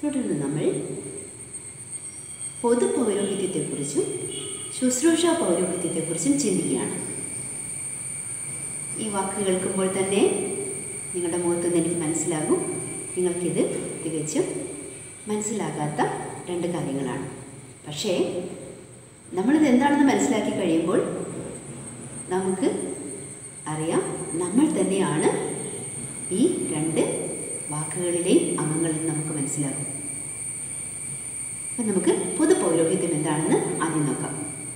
തുടർന്ന് നമ്മൾ പൊതു പൗരോഹിത്യത്തെക്കുറിച്ചും ശുശ്രൂഷ പൗരോഹിത്യത്തെക്കുറിച്ചും ചിന്തിക്കുകയാണ് ഈ വാക്ക് കേൾക്കുമ്പോൾ തന്നെ നിങ്ങളുടെ മുഖത്ത് നിന്ന് എനിക്ക് മനസ്സിലാകും നിങ്ങൾക്കിത് തികച്ചും മനസ്സിലാകാത്ത രണ്ട് കാര്യങ്ങളാണ് പക്ഷേ നമ്മളിത് എന്താണെന്ന് മനസ്സിലാക്കി കഴിയുമ്പോൾ നമുക്ക് അറിയാം നമ്മൾ തന്നെയാണ് ഈ രണ്ട് വാക്കുകളിലെയും അംഗങ്ങളിൽ നമുക്ക് മനസ്സിലാകും അപ്പം നമുക്ക് പൊതു പൗരോഹിത്യം എന്താണെന്ന് ആദ്യം നോക്കാം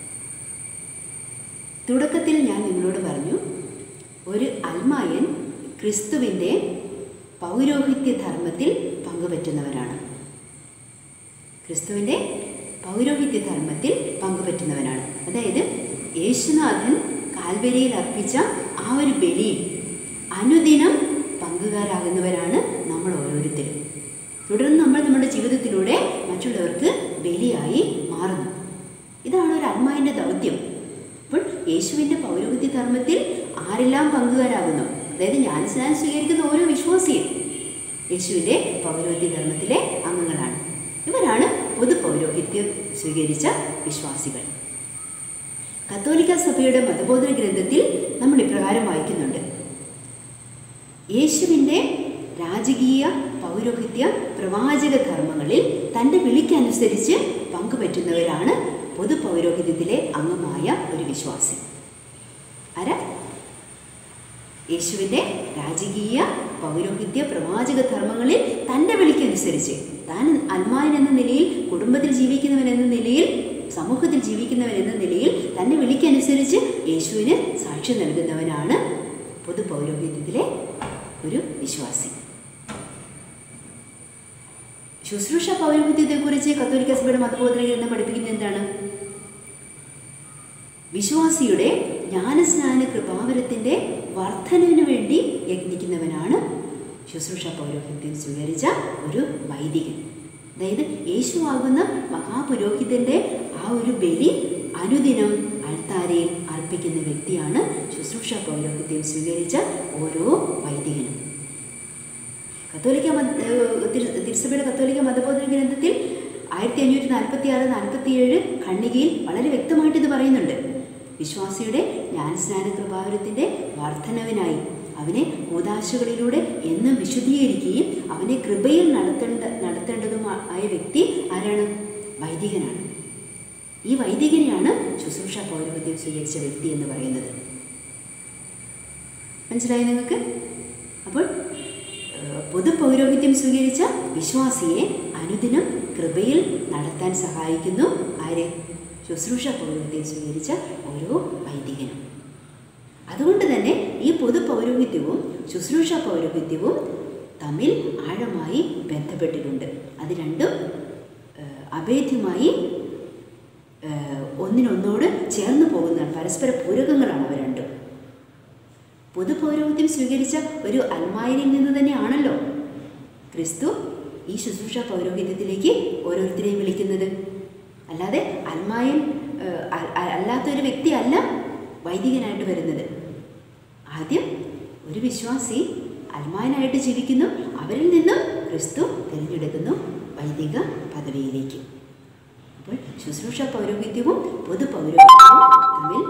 തുടക്കത്തിൽ ഞാൻ നിങ്ങളോട് പറഞ്ഞു ഒരു അൽമായൻ ക്രിസ്തുവിൻ്റെ പൗരോഹിത്യ ധർമ്മത്തിൽ പങ്കുപറ്റുന്നവരാണ് ക്രിസ്തുവിൻ്റെ പൗരോഹിത്യ ധർമ്മത്തിൽ പങ്കുപറ്റുന്നവനാണ് അതായത് യേശുനാഥൻ കാൽവരിയിൽ അർപ്പിച്ച ആ ഒരു ബലിയിൽ അനുദിനം പങ്കുകാരാകുന്നവരാണ് നമ്മൾ ഓരോരുത്തരും തുടർന്ന് നമ്മൾ നമ്മുടെ ജീവിതത്തിലൂടെ മറ്റുള്ളവർക്ക് ബലിയായി മാറുന്നു ഇതാണ് ഒരു അന്മായൻ്റെ ദൗത്യം അപ്പോൾ യേശുവിൻ്റെ പൗരോഹിത്യ ധർമ്മത്തിൽ ആരെല്ലാം പങ്കുകാരാകുന്നു അതായത് ജ്ഞാനസ്നാനം സ്വീകരിക്കുന്ന ഓരോ വിശ്വാസിയും യേശുവിൻ്റെ പൗരോഹിത്യ ധർമ്മത്തിലെ അംഗങ്ങളാണ് ഇവരാണ് പൊതു പൗരോഹിത്യം സ്വീകരിച്ച വിശ്വാസികൾ കത്തോലിക്ക സഭയുടെ മതബോധന ഗ്രന്ഥത്തിൽ നമ്മൾ ഇപ്രകാരം വായിക്കുന്നുണ്ട് യേശുവിൻ്റെ രാജകീയ പൗരോഹിത്യ പ്രവാചക ധർമ്മങ്ങളിൽ തൻ്റെ വിളിക്കനുസരിച്ച് പങ്കുപറ്റുന്നവരാണ് പൊതു പൗരോഹിത്യത്തിലെ അംഗമായ ഒരു വിശ്വാസി ആരാ യേശുവിൻ്റെ രാജകീയ പൗരോഹിത്യ പ്രവാചക ധർമ്മങ്ങളിൽ തൻ്റെ വിളിക്കനുസരിച്ച് താൻ അൽമായൻ എന്ന നിലയിൽ കുടുംബത്തിൽ ജീവിക്കുന്നവൻ എന്ന നിലയിൽ സമൂഹത്തിൽ ജീവിക്കുന്നവൻ എന്ന നിലയിൽ തന്നെ വിളിക്കനുസരിച്ച് യേശുവിന് സാക്ഷ്യം നൽകുന്നവനാണ് പൊതു പൗരോഹിത്യത്തിലെ ഒരു വിശ്വാസി ശുശ്രൂഷ പൗരോഹിത്യത്തെക്കുറിച്ച് കത്തോലിക്ക സഭയുടെ മതബോധന ഗ്രന്ഥം പഠിപ്പിക്കുന്നത് എന്താണ് വിശ്വാസിയുടെ ജ്ഞാനസ്നാന കൃപാവരത്തിൻ്റെ വർധനവിന് വേണ്ടി യത്നിക്കുന്നവനാണ് ശുശ്രൂഷ പൗരോഹിത്യം സ്വീകരിച്ച ഒരു വൈദികൻ അതായത് യേശുവാകുന്ന മഹാപുരോഹിതൻ്റെ ആ ഒരു ബലി അനുദിനം അൾത്താരയിൽ അർപ്പിക്കുന്ന വ്യക്തിയാണ് ശുശ്രൂഷ പൗരോഹിത്യം സ്വീകരിച്ച ഓരോ വൈദികനും കത്തോലിക്ക മത ഏഹ് തിരു- തിരുസഭയുടെ കത്തോലിക്ക മതബോധന ഗ്രന്ഥത്തിൽ ആയിരത്തി അഞ്ഞൂറ്റി നാൽപ്പത്തി ആറ് നാൽപ്പത്തിയേഴ് ഖണ്ഡികയിൽ വളരെ വ്യക്തമായിട്ട് ഇത് പറയുന്നുണ്ട് വിശ്വാസിയുടെ ജ്ഞാനസ്നാന കൃപാവരത്തിൻ്റെ വർധനവിനായി അവനെ കൂതാശകളിലൂടെ എന്നും വിശുദ്ധീകരിക്കുകയും അവനെ കൃപയിൽ നടത്തേണ്ട നടത്തേണ്ടതുമായ വ്യക്തി ആരാണ് വൈദികനാണ് ഈ വൈദികനെയാണ് ശുശ്രൂഷ പൗരോഹിത്യം സ്വീകരിച്ച വ്യക്തി എന്ന് പറയുന്നത് മനസ്സിലായി നിങ്ങൾക്ക് അപ്പോൾ ഏഹ്, പൊതു പൗരോഹിത്യം സ്വീകരിച്ച വിശ്വാസിയെ അനുദിനം കൃപയിൽ നടത്താൻ സഹായിക്കുന്നു ആര് ശുശ്രൂഷ പൗരോഹിത്യം സ്വീകരിച്ച ഓരോ വൈദികനും അതുകൊണ്ട് തന്നെ ഈ പൊതു പൗരോഹിത്യവും ശുശ്രൂഷ പൗരോഹിത്യവും തമ്മിൽ ആഴമായി ബന്ധപ്പെട്ടിട്ടുണ്ട് അത് രണ്ടും ഏഹ്, അഭേദ്യമായി ഏഹ്, ഒന്നിനൊന്നോട് ചേർന്ന് പോകുന്നതാണ് പരസ്പര പൂരകങ്ങളാണ് അവ രണ്ടും പൊതു പൗരോഹിത്യം സ്വീകരിച്ച ഒരു അൽമായനിൽ നിന്ന് തന്നെയാണല്ലോ ക്രിസ്തു ഈ ശുശ്രൂഷ പൗരോഹിത്യത്തിലേക്ക് ഓരോരുത്തരെയും വിളിക്കുന്നത് അല്ലാതെ അൽമായൻ ഏഹ്, അ- അ- അല്ലാത്തൊരു വ്യക്തിയല്ല വൈദികനായിട്ട് വരുന്നത് ആദ്യം ഒരു വിശ്വാസി അൽമായനായിട്ട് ജീവിക്കുന്നു അവരിൽ നിന്നും ക്രിസ്തു തിരഞ്ഞെടുക്കുന്നു വൈദിക പദവിയിലേക്ക് അപ്പോൾ ശുശ്രൂഷ പൗരോഹിത്യവും പൊതു പൗരോഹിത്യവും തമ്മിൽ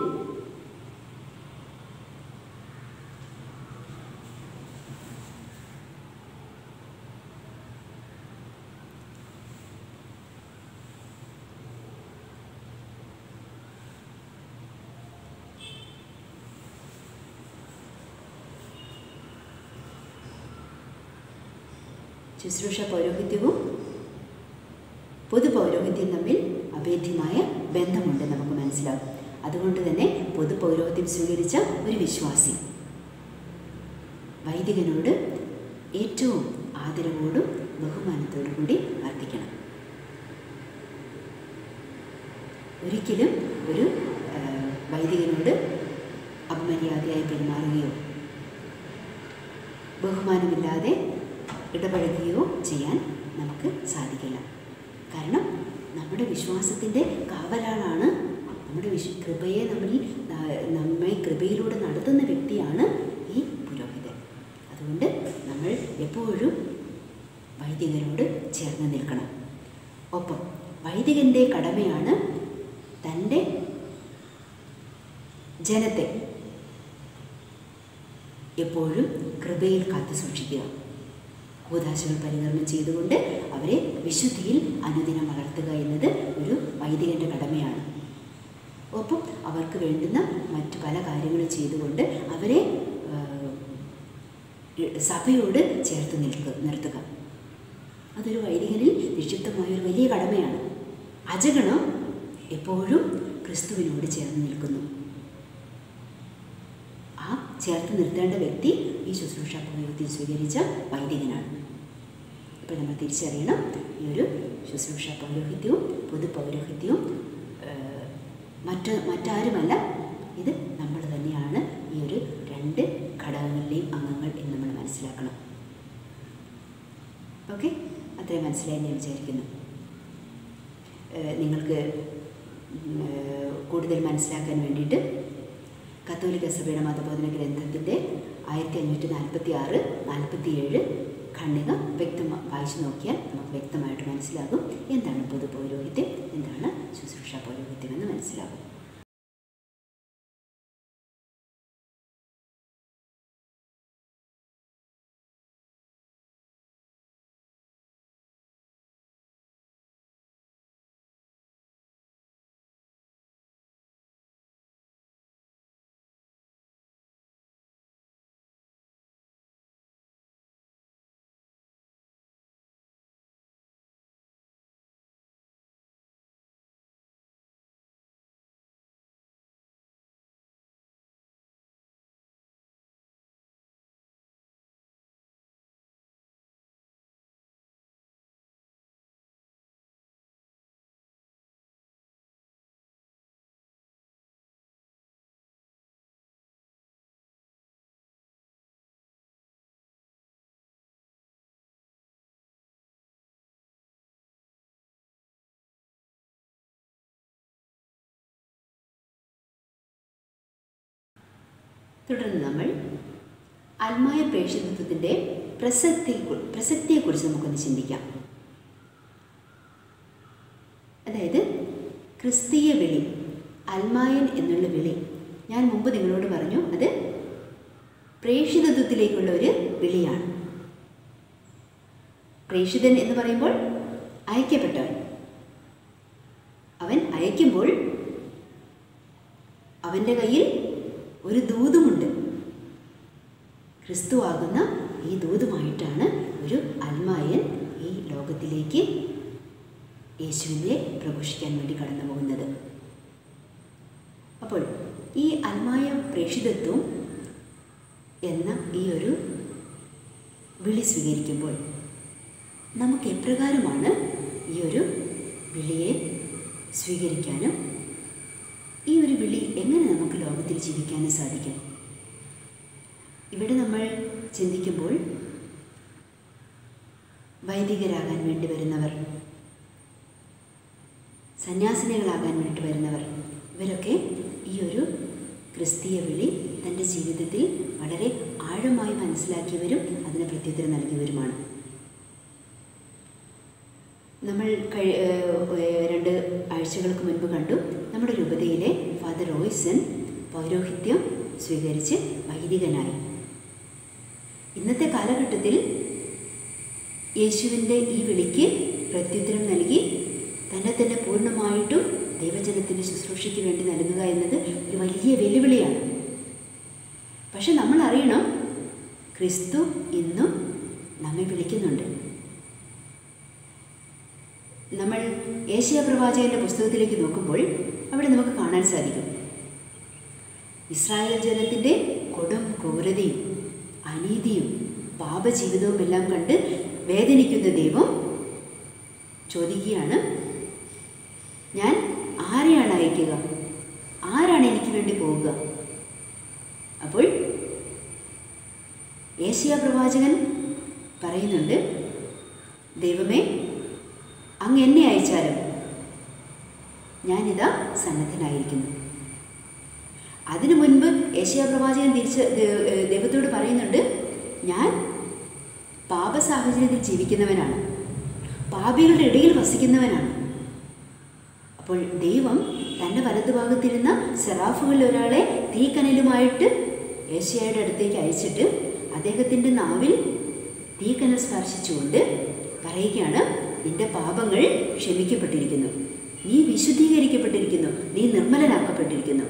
ശുശ്രൂഷ പൗരോഹിത്യവും പൊതു പൗരോഹിത്യം തമ്മിൽ അഭേദ്യമായ ബന്ധമുണ്ട് നമുക്ക് മനസ്സിലാവും അതുകൊണ്ട് തന്നെ പൊതു പൗരോഹിത്യം സ്വീകരിച്ച ഒരു വിശ്വാസി വൈദികനോട് ഏറ്റവും ആദരവോടും ബഹുമാനത്തോടും കൂടി വർത്തിക്കണം ഒരിക്കലും ഒരു ആ, വൈദികനോട് അപമര്യാദയായി പെരുമാറുകയോ ബഹുമാനമില്ലാതെ ഇടപഴകുകയോ ചെയ്യാൻ നമുക്ക് സാധിക്കില്ല കാരണം നമ്മുടെ വിശ്വാസത്തിൻ്റെ കാവലാളാണ് നമ്മുടെ വിശ്വ കൃപയെ നമ്മിൽ ആ, നമ്മെ കൃപയിലൂടെ നടത്തുന്ന വ്യക്തിയാണ് ഈ പുരോഹിതൻ അതുകൊണ്ട് നമ്മൾ എപ്പോഴും വൈദികനോട് ചേർന്ന് നിൽക്കണം ഒപ്പം വൈദികൻ്റെ കടമയാണ് തൻ്റെ ജനത്തെ എപ്പോഴും കൃപയിൽ കാത്തു സൂക്ഷിക്കുക കൂതാശകൾ പരികർമ്മം ചെയ്തുകൊണ്ട് അവരെ വിശുദ്ധിയിൽ അനുദിനം വളർത്തുക എന്നത് ഒരു വൈദികൻ്റെ കടമയാണ് ഒപ്പം അവർക്ക് വേണ്ടുന്ന മറ്റു പല കാര്യങ്ങളും ചെയ്തുകൊണ്ട് അവരെ ആ, സഭയോട് ചേർത്ത് നിൽക്കുക നിർത്തുക അതൊരു വൈദികനിൽ നിക്ഷിപ്തമായ ഒരു വലിയ കടമയാണ് അജഗണം എപ്പോഴും ക്രിസ്തുവിനോട് ചേർന്ന് നിൽക്കുന്നു ആ ചേർത്ത് നിർത്തേണ്ട വ്യക്തി ഈ ശുശ്രൂഷ പൗരോഹിത്യം സ്വീകരിച്ച വൈദികനാണ് ഇപ്പോൾ നമ്മൾ തിരിച്ചറിയണം ഈ ഒരു ശുശ്രൂഷ പൗരോഹിത്യവും പൊതു പൗരോഹിത്യവും ഏഹ്, മറ്റ് മറ്റാരുമല്ല ഇത് നമ്മൾ തന്നെയാണ് ഈ ഒരു രണ്ട് ഘടകങ്ങളിലെയും അംഗങ്ങൾ എന്ന് നമ്മൾ മനസ്സിലാക്കണം ഓക്കെ അത്രയും മനസ്സിലായി ഞാൻ വിചാരിക്കുന്നു ഏഹ്, നിങ്ങൾക്ക് ഉം, ഏഹ്, കൂടുതൽ മനസ്സിലാക്കാൻ വേണ്ടിയിട്ട് കത്തോലിക്ക സഭയുടെ മതബോധന ഗ്രന്ഥത്തിൻ്റെ ആയിരത്തി അഞ്ഞൂറ്റി നാൽപ്പത്തി ആറ് നാൽപ്പത്തി ഏഴ് ഖണ്ഡിക വ്യക്തം വായിച്ചു നോക്കിയാൽ നമുക്ക് വ്യക്തമായിട്ട് മനസ്സിലാകും എന്താണ് പൊതു പൗരോഹിത്യം എന്താണ് ശുശ്രൂഷ പൗരോഹിത്യം എന്ന് മനസ്സിലാകും തുടർന്ന് നമ്മൾ അൽമായ പ്രേക്ഷിതത്വത്തിൻ്റെ പ്രസക്തി പ്രസക്തിയെക്കുറിച്ച് നമുക്കൊന്ന് ചിന്തിക്കാം അതായത് ക്രിസ്തീയ വിളി അൽമായൻ എന്നുള്ള വിളി ഞാൻ മുമ്പ് നിങ്ങളോട് പറഞ്ഞു അത് പ്രേക്ഷിതത്വത്തിലേക്കുള്ള ഒരു വിളിയാണ് പ്രേക്ഷിതൻ എന്ന് പറയുമ്പോൾ അയക്കപ്പെട്ടവൻ അവൻ അയക്കുമ്പോൾ അവൻ്റെ കയ്യിൽ ഒരു ദൂതുമുണ്ട് ക്രിസ്തുവാകുന്ന ഈ ദൂതുമായിട്ടാണ് ഒരു അൽമായൻ ഈ ലോകത്തിലേക്ക് യേശുവിനെ പ്രഘോഷിക്കാൻ വേണ്ടി കടന്നു പോകുന്നത് അപ്പോൾ ഈ അൽമായ പ്രേക്ഷിതത്വം എന്ന ഈ ഒരു വിളി സ്വീകരിക്കുമ്പോൾ നമുക്ക് എപ്രകാരമാണ് ഈ ഒരു വിളിയെ സ്വീകരിക്കാനും ഈ ഒരു വിളി എങ്ങനെ നമുക്ക് ലോകത്തിൽ ജീവിക്കാനും സാധിക്കും ഇവിടെ നമ്മൾ ചിന്തിക്കുമ്പോൾ വൈദികരാകാൻ വേണ്ടി വരുന്നവർ സന്യാസിനികളാകാൻ വേണ്ടി വരുന്നവർ ഇവരൊക്കെ ഈ ഒരു ക്രിസ്തീയ വിളി തൻ്റെ ജീവിതത്തിൽ വളരെ ആഴമായി മനസ്സിലാക്കിയവരും അതിന് പ്രത്യുത്തരം നൽകിയവരുമാണ് നമ്മൾ കഴി ഏഹ് രണ്ട് ആഴ്ചകൾക്ക് മുൻപ് കണ്ടു നമ്മുടെ രൂപതയിലെ ഫാദർ റോയ്സൺ പൗരോഹിത്യം സ്വീകരിച്ച് വൈദികനായി ഇന്നത്തെ കാലഘട്ടത്തിൽ യേശുവിൻ്റെ ഈ വിളിക്ക് പ്രത്യുത്തരം നൽകി തന്നെ തന്നെ പൂർണ്ണമായിട്ടും ദൈവജനത്തിൻ്റെ ശുശ്രൂഷയ്ക്ക് വേണ്ടി നൽകുക എന്നത് ഒരു വലിയ വെല്ലുവിളിയാണ് പക്ഷെ നമ്മൾ അറിയണം ക്രിസ്തു ഇന്നും നമ്മെ വിളിക്കുന്നുണ്ട് നമ്മൾ ഏഷ്യ പ്രവാചകന്റെ പുസ്തകത്തിലേക്ക് നോക്കുമ്പോൾ അവിടെ നമുക്ക് കാണാൻ സാധിക്കും ഇസ്രായേൽ ജനത്തിൻ്റെ കൊടും ക്രൂരതയും അനീതിയും പാപജീവിതവും എല്ലാം കണ്ട് വേദനിക്കുന്ന ദൈവം ചോദിക്കുകയാണ് ഞാൻ ആരെയാണ് അയക്കുക ആരാണ് എനിക്ക് വേണ്ടി പോവുക അപ്പോൾ ഏഷ്യ പ്രവാചകൻ പറയുന്നുണ്ട് ദൈവമേ അങ്ങ് എന്നെ അയച്ചാലും ഞാനിതാ സന്നദ്ധനായിരിക്കുന്നു അതിനു മുൻപ് ഏഷ്യ പ്രവാചകൻ തിരിച്ച് ദൈ- ദൈവത്തോട് പറയുന്നുണ്ട് ഞാൻ പാപ സാഹചര്യത്തിൽ ജീവിക്കുന്നവനാണ് പാപികളുടെ ഇടയിൽ വസിക്കുന്നവനാണ് അപ്പോൾ ദൈവം തൻ്റെ വലതുഭാഗത്തിരുന്ന സെറാഫുകളിൽ ഒരാളെ തീക്കനലുമായിട്ട് ഏഷ്യയുടെ അടുത്തേക്ക് അയച്ചിട്ട് അദ്ദേഹത്തിൻ്റെ നാവിൽ തീക്കനൽ സ്പർശിച്ചുകൊണ്ട് പറയുകയാണ് നിന്റെ പാപങ്ങൾ ക്ഷമിക്കപ്പെട്ടിരിക്കുന്നു നീ വിശുദ്ധീകരിക്കപ്പെട്ടിരിക്കുന്നു നീ നിർമ്മലനാക്കപ്പെട്ടിരിക്കുന്നു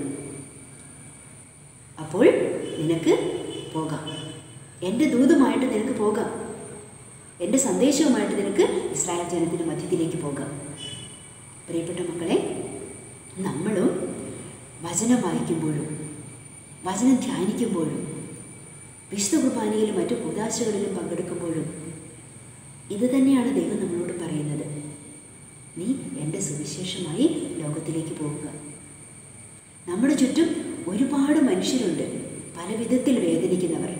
അപ്പോൾ നിനക്ക് പോകാം എൻ്റെ ദൂതുമായിട്ട് നിനക്ക് പോകാം എൻ്റെ സന്ദേശവുമായിട്ട് നിനക്ക് ഇസ്രായേൽ ജനത്തിൻ്റെ മധ്യത്തിലേക്ക് പോകാം പ്രിയപ്പെട്ട മക്കളെ നമ്മളും വചനം വായിക്കുമ്പോഴും വചനം ധ്യാനിക്കുമ്പോഴും വിശുദ്ധ കുർബാനയിലും മറ്റു കൂതാശകളിലും പങ്കെടുക്കുമ്പോഴും ഇത് തന്നെയാണ് ദൈവം നമ്മളോട് പറയുന്നത് നീ എൻ്റെ സുവിശേഷമായി ലോകത്തിലേക്ക് പോവുക നമ്മുടെ ചുറ്റും ഒരുപാട് മനുഷ്യരുണ്ട് പല വിധത്തിൽ വേദനിക്കുന്നവർ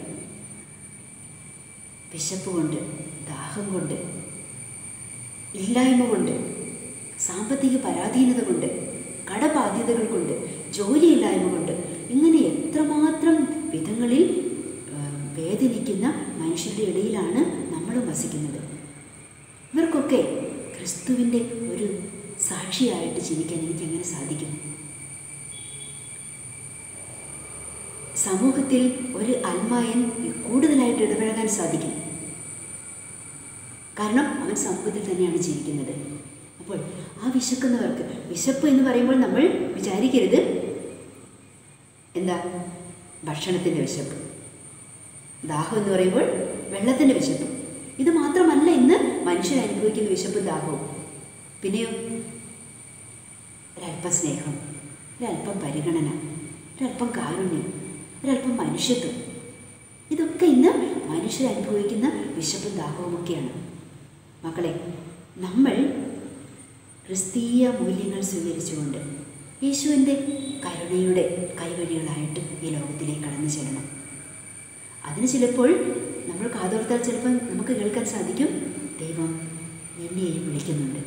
വിശപ്പ് കൊണ്ട് ദാഹം കൊണ്ട് ഇല്ലായ്മ കൊണ്ട് സാമ്പത്തിക പരാധീനത കൊണ്ട് കടബാധ്യതകൾ കൊണ്ട് ജോലിയില്ലായ്മ കൊണ്ട് ഇങ്ങനെ എത്രമാത്രം വിധങ്ങളിൽ ആ, വേദനിക്കുന്ന മനുഷ്യരുടെ ഇടയിലാണ് നമ്മൾ വസിക്കുന്നത് ഇവർക്കൊക്കെ ക്രിസ്തുവിൻ്റെ ഒരു സാക്ഷിയായിട്ട് ജീവിക്കാൻ എനിക്ക് എങ്ങനെ സാധിക്കും സമൂഹത്തിൽ ഒരു അൽമായൻ കൂടുതലായിട്ട് ഇടപഴകാൻ സാധിക്കും കാരണം അവൻ സമൂഹത്തിൽ തന്നെയാണ് ജീവിക്കുന്നത് അപ്പോൾ ആ വിശക്കുന്നവർക്ക് വിശപ്പ് എന്ന് പറയുമ്പോൾ നമ്മൾ വിചാരിക്കരുത് എന്താ ഭക്ഷണത്തിൻ്റെ വിശപ്പ് ദാഹം എന്ന് പറയുമ്പോൾ വെള്ളത്തിൻ്റെ വിശപ്പ് ഇത് മാത്രമല്ല ഇന്ന് മനുഷ്യർ അനുഭവിക്കുന്ന വിശപ്പും ദാഹവും പിന്നെയോ ഒരല്പം സ്നേഹം ഒരല്പം പരിഗണന ഒരല്പം കാരുണ്യം ഒരല്പം മനുഷ്യത്വം ഇതൊക്കെ ഇന്ന് മനുഷ്യർ അനുഭവിക്കുന്ന വിശപ്പും ദാഹവുമൊക്കെയാണ് മക്കളെ നമ്മൾ ക്രിസ്തീയ മൂല്യങ്ങൾ സ്വീകരിച്ചുകൊണ്ട് യേശുവിൻ്റെ കരുണയുടെ കൈവഴികളായിട്ട് ഈ ലോകത്തിലേക്ക് കടന്നു ചെല്ലണം അതിന് ചിലപ്പോൾ നമ്മൾ കാതോർത്താൽ ചിലപ്പോൾ നമുക്ക് കേൾക്കാൻ സാധിക്കും ദൈവം നിന്നെയും വിളിക്കുന്നുണ്ട്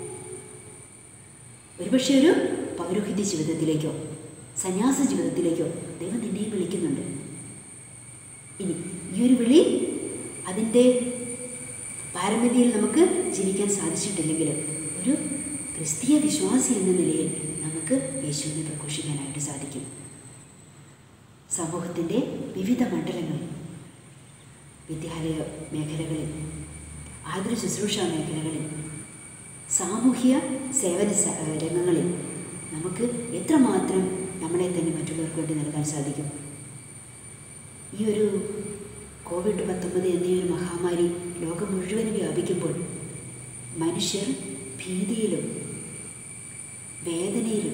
ഒരുപക്ഷെ ഒരു പൗരോഹിത്യ ജീവിതത്തിലേക്കോ സന്യാസ ജീവിതത്തിലേക്കോ ദൈവം നിന്നെയും വിളിക്കുന്നുണ്ട് ഇനി ഈ ഒരു വിളി അതിൻ്റെ പാരമ്പര്യയിൽ നമുക്ക് ജീവിക്കാൻ സാധിച്ചിട്ടില്ലെങ്കിൽ ഒരു ക്രിസ്തീയ വിശ്വാസി എന്ന നിലയിൽ നമുക്ക് യേശുവിനെ പ്രഘോഷിക്കാനായിട്ട് സാധിക്കും സമൂഹത്തിൻ്റെ വിവിധ മണ്ഡലങ്ങളിൽ വിദ്യാലയ മേഖലകളിൽ ആതുര ശുശ്രൂഷ മേഖലകളിൽ സാമൂഹ്യ സേവന സ- രംഗങ്ങളിൽ നമുക്ക് എത്രമാത്രം നമ്മളെ തന്നെ മറ്റുള്ളവർക്ക് വേണ്ടി നൽകാൻ സാധിക്കും ഈ ഒരു കോവിഡ് പത്തൊമ്പത് എന്ന ഈ ഒരു മഹാമാരി ലോകം മുഴുവനും വ്യാപിക്കുമ്പോൾ മനുഷ്യർ ഭീതിയിലും വേദനയിലും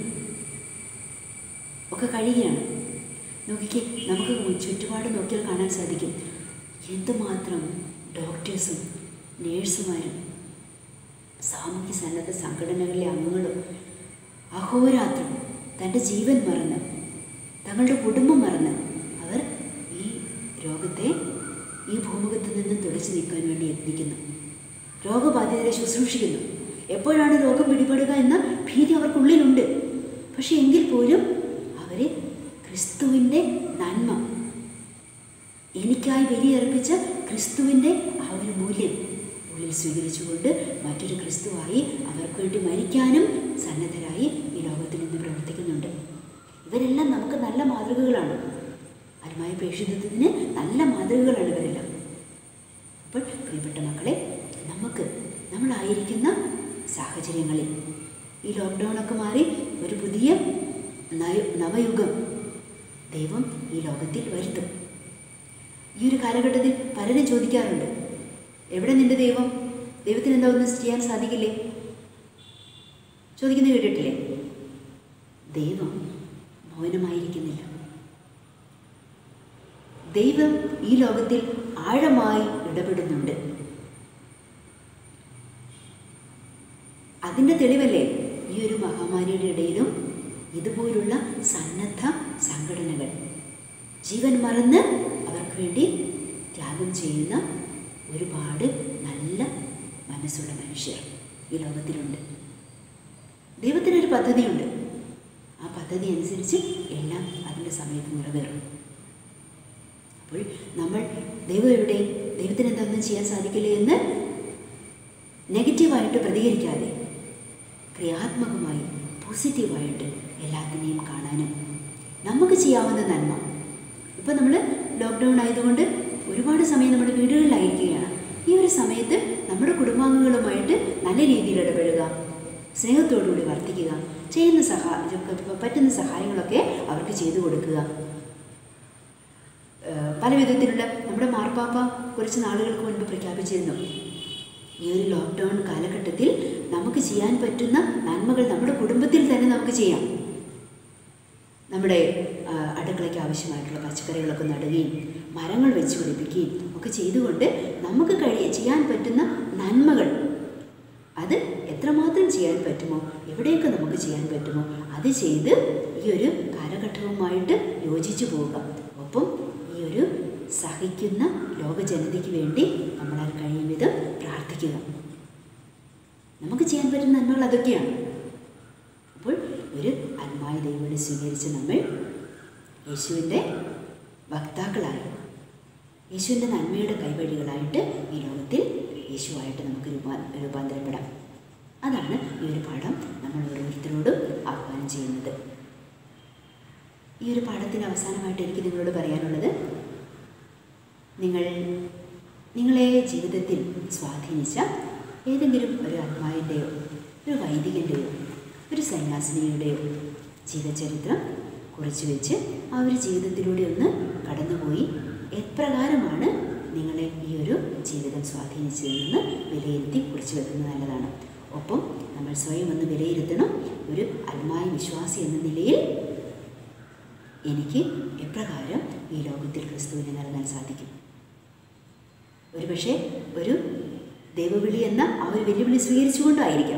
ഒക്കെ കഴിയുകയാണ് നോക്കിക്കേ നമുക്ക് ചുറ്റുപാട് നോക്കിയാൽ കാണാൻ സാധിക്കും എന്തുമാത്രം ഡോക്ടേഴ്സും നേഴ്സുമാരും സാമൂഹ്യ സന്നദ്ധ സംഘടനകളിലെ അംഗങ്ങളും അഹോരാത്രം തൻ്റെ ജീവൻ മറന്ന് തങ്ങളുടെ കുടുംബം മറന്ന് അവർ ഈ രോഗത്തെ ഈ ഭൂമുഖത്ത് നിന്ന് തുടച്ചു നീക്കാൻ വേണ്ടി യത്നിക്കുന്നു രോഗബാധിതരെ ശുശ്രൂഷിക്കുന്നു എപ്പോഴാണ് രോഗം പിടിപെടുക എന്ന ഭീതി അവർക്കുള്ളിലുണ്ട് പക്ഷെ എങ്കിൽ പോലും അവരെ ക്രിസ്തുവിൻ്റെ നന്മ എനിക്കായി ബലിയർപ്പിച്ച ക്രിസ്തുവിൻ്റെ ആ ഒരു മൂല്യം ഉള്ളിൽ സ്വീകരിച്ചുകൊണ്ട് മറ്റൊരു ക്രിസ്തുവായി അവർക്ക് വേണ്ടി മരിക്കാനും സന്നദ്ധരായി ഈ ലോകത്തിൽ നിന്ന് പ്രവർത്തിക്കുന്നുണ്ട് ഇവരെല്ലാം നമുക്ക് നല്ല മാതൃകകളാണ് അൽമായ പ്രേക്ഷിതത്വത്തിന് നല്ല മാതൃകകളാണ് ഇവരെല്ലാം അപ്പോൾ പ്രിയപ്പെട്ട മക്കളെ നമുക്ക് നമ്മളായിരിക്കുന്ന സാഹചര്യങ്ങളിൽ ഈ ലോക്ക്ഡൗണൊക്കെ മാറി ഒരു പുതിയ നയ- നവയുഗം ദൈവം ഈ ലോകത്തിൽ വരുത്തും ഈ ഒരു കാലഘട്ടത്തിൽ പലരും ചോദിക്കാറുണ്ട് എവിടെ നിന്റെ ദൈവം ദൈവത്തിന് എന്താ ഒന്നും ചെയ്യാൻ സാധിക്കില്ലേ ചോദിക്കുന്നത് കേട്ടിട്ടില്ലേ ദൈവം മൗനമായിരിക്കുന്നില്ല ദൈവം ഈ ലോകത്തിൽ ആഴമായി ഇടപെടുന്നുണ്ട് അതിൻ്റെ തെളിവല്ലേ ഈ ഒരു മഹാമാരിയുടെ ഇടയിലും ഇതുപോലുള്ള സന്നദ്ധ സംഘടനകൾ ജീവൻ മറന്ന് അവർക്ക് വേണ്ടി ത്യാഗം ചെയ്യുന്ന ഒരുപാട് നല്ല മനസ്സുള്ള മനുഷ്യർ ഈ ലോകത്തിലുണ്ട് ദൈവത്തിനൊരു പദ്ധതിയുണ്ട് ആ പദ്ധതി അനുസരിച്ച് എല്ലാം അതിൻ്റെ സമയത്ത് നിറവേറും അപ്പോൾ നമ്മൾ ദൈവം എവിടെ ദൈവത്തിന് എന്തൊന്നും ചെയ്യാൻ സാധിക്കില്ല എന്ന് നെഗറ്റീവായിട്ട് പ്രതികരിക്കാതെ ക്രിയാത്മകമായി പോസിറ്റീവായിട്ട് എല്ലാത്തിനെയും കാണാനും നമുക്ക് ചെയ്യാവുന്ന നന്മ ഇപ്പം നമ്മൾ ലോക്ക്ഡൗൺ ആയതുകൊണ്ട് ഒരുപാട് സമയം നമ്മുടെ വീടുകളിലായിരിക്കുകയാണ് ഈ ഒരു സമയത്ത് നമ്മുടെ കുടുംബാംഗങ്ങളുമായിട്ട് നല്ല രീതിയിൽ ഇടപെടുക സ്നേഹത്തോടുകൂടി വർത്തിക്കുക ചെയ്യുന്ന സഹാ പറ്റുന്ന സഹായങ്ങളൊക്കെ അവർക്ക് ചെയ്തു കൊടുക്കുക ഏഹ് പല വിധത്തിലുള്ള നമ്മുടെ മാർപ്പാപ്പ കുറച്ച് നാളുകൾക്ക് മുൻപ് പ്രഖ്യാപിച്ചിരുന്നു ഈ ഒരു ലോക്ക്ഡൗൺ കാലഘട്ടത്തിൽ നമുക്ക് ചെയ്യാൻ പറ്റുന്ന നന്മകൾ നമ്മുടെ കുടുംബത്തിൽ തന്നെ നമുക്ക് ചെയ്യാം നമ്മുടെ ആ, അടുക്കളയ്ക്ക് ആവശ്യമായിട്ടുള്ള പച്ചക്കറികളൊക്കെ നടുകയും മരങ്ങൾ വെച്ച് പിടിപ്പിക്കുകയും ഒക്കെ ചെയ്തുകൊണ്ട് നമുക്ക് കഴിയ ചെയ്യാൻ പറ്റുന്ന നന്മകൾ അത് എത്രമാത്രം ചെയ്യാൻ പറ്റുമോ എവിടെയൊക്കെ നമുക്ക് ചെയ്യാൻ പറ്റുമോ അത് ചെയ്ത് ഈ ഒരു കാലഘട്ടവുമായിട്ട് യോജിച്ചു പോവുക ഒപ്പം ഈ ഒരു സഹിക്കുന്ന ലോക ജനതയ്ക്ക് വേണ്ടി നമ്മളാൽ കഴിയും വിധം പ്രാർത്ഥിക്കുക നമുക്ക് ചെയ്യാൻ പറ്റുന്ന നന്മകൾ അതൊക്കെയാണ് അപ്പോൾ ഒരു ആത്മായ ദൈവങ്ങളെ സ്വീകരിച്ച് നമ്മൾ യേശുവിൻ്റെ വക്താക്കളായി യേശുവിൻ്റെ നന്മയുടെ കൈവഴികളായിട്ട് ഈ ലോകത്തിൽ യേശുവായിട്ട് നമുക്ക് രൂപാ രൂപാന്തരപ്പെടാം അതാണ് ഈ ഒരു പാഠം നമ്മൾ ഓരോരുത്തരോടും ആഹ്വാനം ചെയ്യുന്നത് ഈ ഒരു പാഠത്തിൻ്റെ അവസാനമായിട്ട് എനിക്ക് നിങ്ങളോട് പറയാനുള്ളത് നിങ്ങൾ നിങ്ങളെ ജീവിതത്തിൽ സ്വാധീനിച്ച ഏതെങ്കിലും ഒരു ആത്മാവിൻ്റെയോ ഒരു വൈദികൻ്റെയോ ഒരു സന്യാസിനിയുടെയോ ജീവചരിത്രം കുറിച്ച് വെച്ച് ആ ഒരു ജീവിതത്തിലൂടെ ഒന്ന് കടന്നുപോയി എപ്രകാരമാണ് നിങ്ങളെ ഈ ഒരു ജീവിതം സ്വാധീനിച്ചതെന്ന് വിലയിരുത്തി കുറിച്ച് വെക്കുന്നത് നല്ലതാണ് ഒപ്പം നമ്മൾ സ്വയം ഒന്ന് വിലയിരുത്തണം ഒരു ആത്മായ വിശ്വാസി എന്ന നിലയിൽ എനിക്ക് എപ്രകാരം ഈ ലോകത്തിൽ ക്രിസ്തുവിനെ നൽകാൻ സാധിക്കും ഒരുപക്ഷെ ഒരു ദൈവവിളി എന്ന ആ ഒരു വെല്ലുവിളി സ്വീകരിച്ചുകൊണ്ടായിരിക്കാം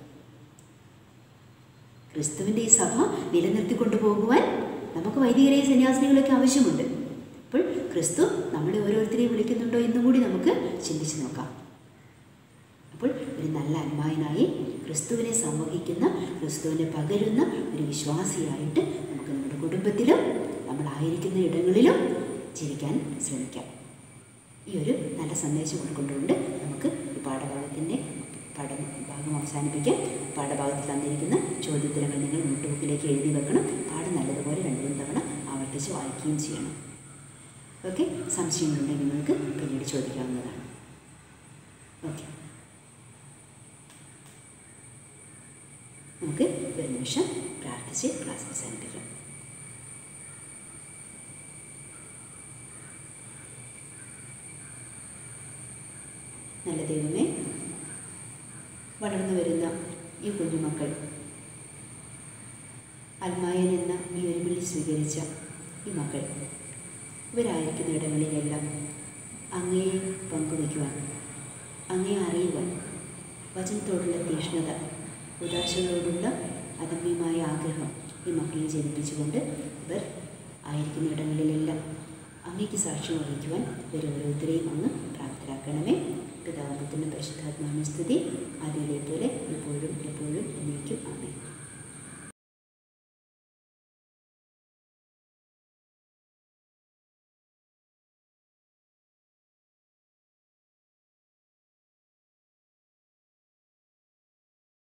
ക്രിസ്തുവിൻ്റെ ഈ സഭ നിലനിർത്തിക്കൊണ്ടു പോകുവാൻ നമുക്ക് വൈദികരെയും സന്യാസിനികളൊക്കെ ആവശ്യമുണ്ട് അപ്പോൾ ക്രിസ്തു നമ്മളെ ഓരോരുത്തരെയും വിളിക്കുന്നുണ്ടോ എന്നും കൂടി നമുക്ക് ചിന്തിച്ച് നോക്കാം അപ്പോൾ ഒരു നല്ല അന്മായനായി ക്രിസ്തുവിനെ സംവഹിക്കുന്ന ക്രിസ്തുവിനെ പകരുന്ന ഒരു വിശ്വാസിയായിട്ട് നമുക്ക് നമ്മുടെ കുടുംബത്തിലും നമ്മളായിരിക്കുന്ന ഇടങ്ങളിലും ജീവിക്കാൻ ശ്രമിക്കാം ഈ ഒരു നല്ല സന്ദേശം ഉൾക്കൊണ്ടുകൊണ്ട് നമുക്ക് ഈ പാഠഭാഗത്തിൻ്റെ പഠന ഭാഗം അവസാനിപ്പിക്കാം പാഠഭാഗത്തിൽ തന്നിരിക്കുന്ന ചോദ്യോത്തരങ്ങൾ നിങ്ങൾ നോട്ട് ബുക്കിലേക്ക് എഴുതി വെക്കണം പാഠം നല്ലതുപോലെ രണ്ട് മൂന്ന് തവണ ആവർത്തിച്ച് വായിക്കുകയും ചെയ്യണം ഓക്കെ സംശയങ്ങളുണ്ടെങ്കിൽ നിങ്ങൾക്ക് പിന്നീട് ചോദിക്കാവുന്നതാണ് ഓക്കെ നമുക്ക് ഒരു നിമിഷം പ്രാർത്ഥിച്ച് ക്ലാസ് അവസാനിപ്പിക്കാം നല്ല ദൈവമേ വളർന്നു വരുന്ന ഈ കുഞ്ഞുമക്കൾ അൽമായൻ എന്ന ഈ ഒരു വിളി സ്വീകരിച്ച ഈ മക്കൾ ഇവരായിരിക്കുന്ന ഇടങ്ങളിലെല്ലാം അങ്ങയെ പങ്കുവയ്ക്കുവാൻ അങ്ങയെ അറിയുവാൻ വചനത്തോടുള്ള തീഷ്ണത ഉദാശകളോടുള്ള അദമ്യമായ ആഗ്രഹം ഈ മക്കളെ ജനിപ്പിച്ചുകൊണ്ട് ഇവർ ആയിരിക്കുന്ന ഇടങ്ങളിലെല്ലാം അങ്ങേക്ക് സാക്ഷ്യം വഹിക്കുവാൻ ഇവർ ഓരോരുത്തരെയും അങ്ങ് പ്രാപ്തരാക്കണമേ പിതാപത്തിൻ്റെ പരിശുദ്ധാത്മാവിന് സ്തുതി അതിലെ പോലെ ഇപ്പോഴും എപ്പോഴും എന്നേക്കും ആമേ